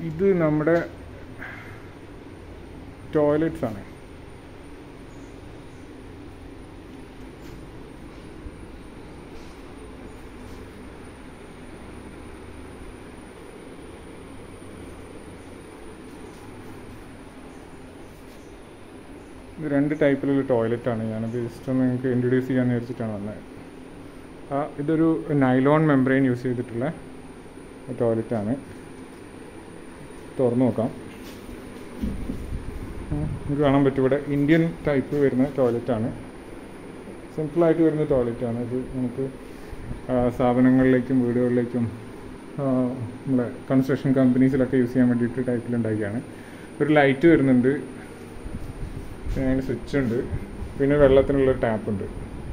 ഇത് നമ്മുടെ ടോയ്ലറ്റ്സ് ആണ് ഇത് രണ്ട് ടൈപ്പിലുള്ള ടോയ്ലറ്റാണ് ഞാനത് ജസ്റ്റ് ഒന്ന് നിങ്ങൾക്ക് ഇൻട്രൊഡ്യൂസ് ചെയ്യാൻ വിചാരിച്ചിട്ടാണ് വന്നത് ആ ഇതൊരു നൈലോൺ മെംബ്രെയിൻ യൂസ് ചെയ്തിട്ടുള്ള ടോയ്ലറ്റാണ് തുറന്നു നോക്കാം ഉം, ഇത് കാണാൻ പറ്റും ഇവിടെ ഇന്ത്യൻ ടൈപ്പ് വരുന്ന ടോയ്ലറ്റാണ് സിമ്പിളായിട്ട് വരുന്ന ടോയ്ലറ്റാണ് ഇത് നമുക്ക് ആ, സ്ഥാപനങ്ങളിലേക്കും വീടുകളിലേക്കും ആ, നമ്മളെ കൺസ്ട്രക്ഷൻ കമ്പനീസിലൊക്കെ യൂസ് ചെയ്യാൻ വേണ്ടിയിട്ട് ടൈപ്പിലുണ്ടാക്കിയാണ് ഒരു ലൈറ്റ് വരുന്നുണ്ട് പിന്നെ അതിന് സ്വിച്ച് ഉണ്ട് പിന്നെ വെള്ളത്തിനുള്ള ടാപ്പ് ഉണ്ട്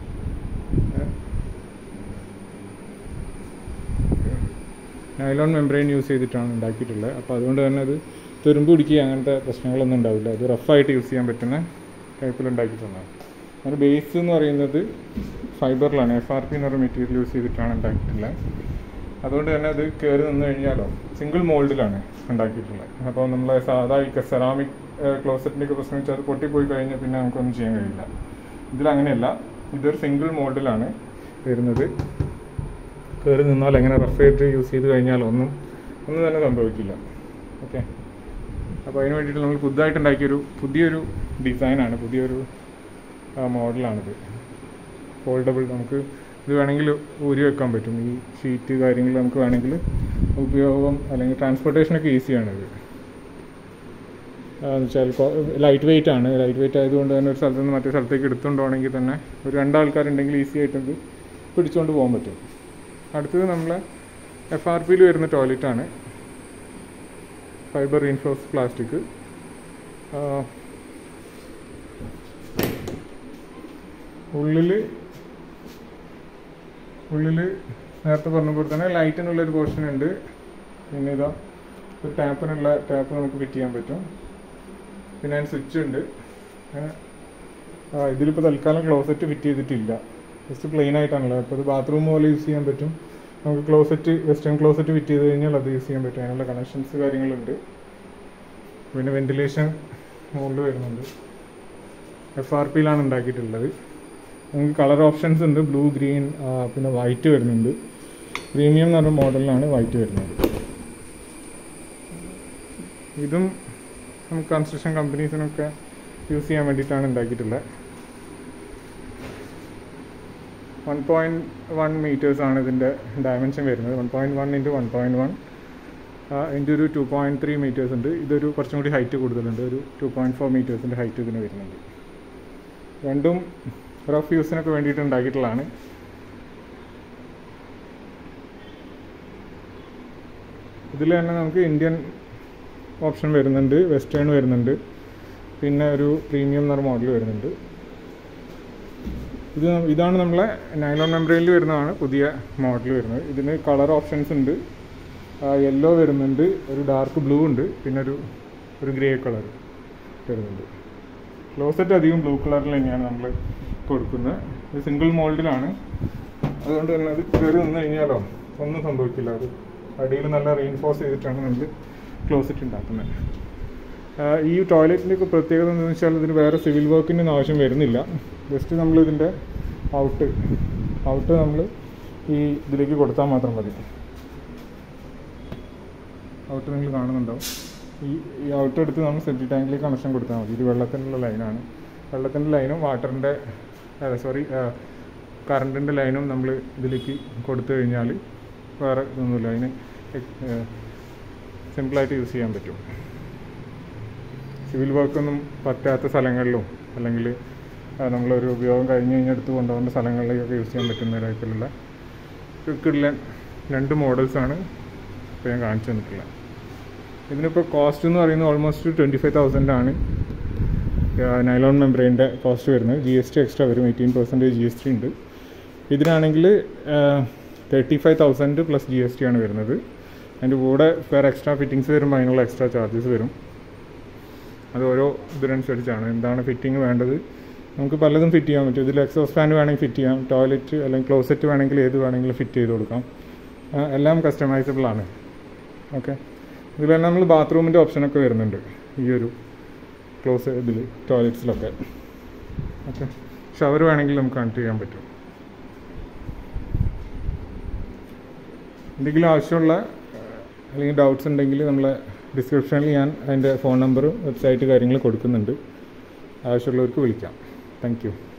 നൈലോൺ മെംബ്രെയിൻ യൂസ് ചെയ്തിട്ടാണ് ഉണ്ടാക്കിയിട്ടുള്ളത് അപ്പോൾ അതുകൊണ്ട് തന്നെ അത് തുരുമ്പ് പിടിക്കുക അങ്ങനത്തെ പ്രശ്നങ്ങളൊന്നും ഉണ്ടാവില്ല അത് റഫായിട്ട് യൂസ് ചെയ്യാൻ പറ്റുന്ന ടൈപ്പിൽ ഉണ്ടാക്കിയിട്ടുള്ളതാണ് അതിന് ബേസ് എന്ന് പറയുന്നത് ഫൈബറിലാണ് എഫ് ആർ പി എന്ന് പറയുന്ന മെറ്റീരിയൽ യൂസ് ചെയ്തിട്ടാണ് ഉണ്ടാക്കിയിട്ടുള്ളത് അതുകൊണ്ട് തന്നെ അത് കയറി നിന്ന് കഴിഞ്ഞാലോ സിംഗിൾ മോൾഡിലാണ് ഉണ്ടാക്കിയിട്ടുള്ളത് അപ്പോൾ നമ്മളെ സാധാ ഈ സെറാമിക് ക്ലോസറ്റിൻ്റെ ഒക്കെ പ്രശ്നം വെച്ചാൽ അത് പൊട്ടിപ്പോയി കഴിഞ്ഞാൽ പിന്നെ നമുക്കൊന്നും ചെയ്യാൻ കഴിയില്ല ഇതിലങ്ങനെയല്ല ഇതൊരു സിംഗിൾ മോൾഡിലാണ് വരുന്നത് കയറി നിന്നാൽ എങ്ങനെ റഫ് ചെയ്ത് യൂസ് ചെയ്ത് കഴിഞ്ഞാൽ ഒന്നും ഒന്നും തന്നെ സംഭവിക്കില്ല ഓക്കെ അപ്പോൾ അതിന് വേണ്ടിയിട്ട് നമ്മൾ പുതുതായിട്ട് ഉണ്ടാക്കിയൊരു പുതിയൊരു ഡിസൈനാണ് പുതിയൊരു മോഡലാണിത് ഫോൾഡബിൾ നമുക്ക് ഇത് വേണമെങ്കിൽ ഊരി വെക്കാൻ പറ്റും ഈ ഷീറ്റ് കാര്യങ്ങൾ നമുക്ക് വേണമെങ്കിൽ ഉപയോഗം അല്ലെങ്കിൽ ട്രാൻസ്പോർട്ടേഷനൊക്കെ ഈസിയാണ് ഇത് എന്ന് വെച്ചാൽ ലൈറ്റ് വെയിറ്റ് ആണ് ലൈറ്റ് വെയിറ്റ് ആയതുകൊണ്ട് തന്നെ ഒരു സ്ഥലത്ത് നിന്ന് മറ്റേ സ്ഥലത്തേക്ക് എടുത്തുകൊണ്ട് പോകണമെങ്കിൽ തന്നെ ഒരു രണ്ടാൾക്കാരുണ്ടെങ്കിൽ ഈസി ആയിട്ടത് പിടിച്ചുകൊണ്ട് പോകാൻ പറ്റും അടുത്തത് നമ്മളെ എഫ് ആർ പിയിൽ വരുന്ന ടോയ്ലറ്റാണ് ഫൈബർ റീൻഫോഴ്സ് പ്ലാസ്റ്റിക് ഉള്ളിൽ ഉള്ളിൽ നേരത്തെ പറഞ്ഞ പോലെ തന്നെ ലൈറ്റിനുള്ള ഒരു പോർഷൻ ഉണ്ട് പിന്നെ ഇതാ ഒരു ടാപ്പിനുള്ള ടാപ്പ് നമുക്ക് ഫിറ്റ് ചെയ്യാൻ പറ്റും പിന്നെ അതിന് സ്വിച്ച് ഉണ്ട് അങ്ങനെ ആ ഇതിലിപ്പോൾ തൽക്കാലം ക്ലോസറ്റ് ഫിറ്റ് ചെയ്തിട്ടില്ല ജസ്റ്റ് പ്ലെയിൻ ആയിട്ടാണല്ലോ അപ്പോൾ ഇത് ബാത്റൂം പോലെ യൂസ് ചെയ്യാൻ പറ്റും നമുക്ക് ക്ലോസറ്റ് വെസ്റ്റേൺ ക്ലോസറ്റ് ഫിറ്റ് ചെയ്ത് കഴിഞ്ഞാൽ അത് യൂസ് ചെയ്യാൻ പറ്റും അതിനുള്ള കണക്ഷൻസ് കാര്യങ്ങളുണ്ട് പിന്നെ വെന്റിലേഷൻ മുകളിൽ വരുന്നുണ്ട് എഫ് ആർ പിയിലാണ് ഉണ്ടാക്കിയിട്ടുള്ളത് നമുക്ക് കളർ ഓപ്ഷൻസ് ഉണ്ട് ബ്ലൂ ഗ്രീൻ പിന്നെ വൈറ്റ് വരുന്നുണ്ട് പ്രീമിയം എന്ന് പറഞ്ഞ മോഡലിലാണ് വൈറ്റ് വരുന്നത് ഇതും നമുക്ക് കൺസ്ട്രക്ഷൻ കമ്പനീസിനൊക്കെ യൂസ് ചെയ്യാൻ വേണ്ടിയിട്ടാണ് ഉണ്ടാക്കിയിട്ടുള്ളത് വൺ പോയിൻറ്റ് വൺ മീറ്റേഴ്സാണ് ഇതിൻ്റെ ഡയമെൻഷൻ വരുന്നത് one point one into one point one into ഒരു ടു പോയിൻറ്റ് ത്രീ മീറ്റേഴ്സ് ഉണ്ട് ഇതൊരു കുറച്ചും കൂടി ഹൈറ്റ് കൂടുതലുണ്ട് ഒരു ടു പോയിൻറ്റ് ഫോർ മീറ്റേഴ്സിൻ്റെ ഹൈറ്റ് ഇതിന് വരുന്നുണ്ട് രണ്ടും റഫ് യൂസിനൊക്കെ വേണ്ടിയിട്ട് ഉണ്ടാക്കിയിട്ടുള്ളതാണ് ഇതിൽ തന്നെ നമുക്ക് ഇന്ത്യൻ ഓപ്ഷൻ വരുന്നുണ്ട് വെസ്റ്റേൺ വരുന്നുണ്ട് പിന്നെ ഒരു പ്രീമിയം എന്നൊരു മോഡൽ വരുന്നുണ്ട് ഇത് ഇതാണ് നമ്മളെ നൈലോൺ മെംബ്രെയിനിൽ വരുന്നതാണ് പുതിയ മോഡൽ വരുന്നത് ഇതിന് കളർ ഓപ്ഷൻസ് ഉണ്ട് യെല്ലോ വരുന്നുണ്ട് ഒരു ഡാർക്ക് ബ്ലൂ ഉണ്ട് പിന്നെ ഒരു ഒരു ഗ്രേ കളർ വരുന്നുണ്ട് ക്ലോസറ്റ് അധികം ബ്ലൂ കളറിൽ തന്നെയാണ് നമ്മൾ കൊടുക്കുന്നത് ഇത് സിംഗിൾ മോൾഡിലാണ് അതുകൊണ്ട് തന്നെ അത് കയറി നിന്ന് കഴിഞ്ഞാലോ ഒന്നും സംഭവിക്കില്ല അത് അടിയിൽ നല്ല റീൻഫോഴ്സ് ചെയ്തിട്ടാണ് നമ്മൾ ക്ലോസറ്റ് ഉണ്ടാക്കുന്നത് ആഹ് ഈ ടോയ്ലറ്റിൻ്റെ ഒക്കെ പ്രത്യേകത എന്താണെന്ന് വെച്ചാൽ ഇതിന് വേറെ സിവിൽ വർക്കിൻ്റെ ഒന്നും ആവശ്യം വരുന്നില്ല ജസ്റ്റ് നമ്മൾ ഇതിൻ്റെ ഔട്ട് ഔട്ട് നമ്മൾ ഈ ഇതിലേക്ക് കൊടുത്താൽ മാത്രം മതി ഔട്ട് നിങ്ങൾ കാണുന്നുണ്ടാവും ഈ ഈ ഔട്ട് എടുത്ത് നമ്മൾ സെപ്റ്റി ടാങ്കിലേക്ക് കണക്ഷൻ കൊടുത്താൽ മതി ഇത് വെള്ളത്തിനുള്ള ലൈനാണ് വെള്ളത്തിൻ്റെ ലൈനും വാട്ടറിൻ്റെ സോറി കറണ്ടിൻ്റെ ലൈനും നമ്മൾ ഇതിലേക്ക് കൊടുത്തു കഴിഞ്ഞാൽ വേറെ ഇതൊന്നുമില്ല അതിന് സിമ്പിളായിട്ട് യൂസ് ചെയ്യാൻ പറ്റും സിവിൽ വർക്കൊന്നും പറ്റാത്ത സ്ഥലങ്ങളിലും അല്ലെങ്കിൽ നമ്മളൊരു ഉപയോഗം കഴിഞ്ഞ് കഴിഞ്ഞ് എടുത്ത് കൊണ്ടുപോകേണ്ട സ്ഥലങ്ങളിലേക്കൊക്കെ യൂസ് ചെയ്യാൻ പറ്റുന്ന ടൈപ്പിലുള്ള ക്വിക്കുള്ള രണ്ട് മോഡൽസാണ് ഇപ്പോൾ ഞാൻ കാണിച്ചു തന്നിട്ടുള്ളത് ഇതിനിപ്പോൾ കോസ്റ്റ് എന്ന് പറയുന്നത് ഓൾമോസ്റ്റ് ട്വൻറ്റി ഫൈവ് തൗസൻഡ് ആണ് നൈലോൺ മെംബ്രെയിൻ്റെ കോസ്റ്റ് വരുന്നത് ജി എസ് ടി എക്സ്ട്രാ വരും eighteen percentage G S T ഉണ്ട് ഇതിനാണെങ്കിൽ thirty five thousand plus G S T ആണ് വരുന്നത് അതിൻ്റെ കൂടെ വേറെ എക്സ്ട്രാ ഫിറ്റിങ്സ് വരുമ്പോൾ അതിനുള്ള എക്സ്ട്രാ ചാർജസ് വരും അത് ഓരോ ഇതിനനുസരിച്ചാണ് എന്താണ് ഫിറ്റിംഗ് വേണ്ടത് നമുക്ക് പലതും ഫിറ്റ് ചെയ്യാൻ പറ്റും ഇതിൽ എക്സോസ് ഫാൻ വേണമെങ്കിൽ ഫിറ്റ് ചെയ്യാം ടോയ്ലറ്റ് അല്ലെങ്കിൽ ക്ലോസറ്റ് വേണമെങ്കിൽ ഏത് വേണമെങ്കിലും ഫിറ്റ് ചെയ്ത് കൊടുക്കാം ആ, എല്ലാം കസ്റ്റമൈസബിൾ ആണ് ഓക്കെ ഇതിൽ തന്നെ നമ്മൾ ബാത്റൂമിൻ്റെ ഓപ്ഷനൊക്കെ വരുന്നുണ്ട് ഈ ഒരു ക്ലോസ് ഇതിൽ ടോയ്ലറ്റ്സിലൊക്കെ ഓക്കെ ഷവർ വേണമെങ്കിൽ നമുക്ക് കണക്ട് ചെയ്യാൻ പറ്റും എന്തെങ്കിലും ആവശ്യമുള്ള ഏഹ്, അല്ലെങ്കിൽ ഡൗട്ട്സ് ഉണ്ടെങ്കിൽ നമ്മളെ ഡിസ്ക്രിപ്ഷനിൽ ഞാൻ അതിൻ്റെ ഫോൺ നമ്പറും വെബ്സൈറ്റ് കാര്യങ്ങൾ കൊടുക്കുന്നുണ്ട് ആവശ്യമുള്ളവർക്ക് വിളിക്കാം താങ്ക് യു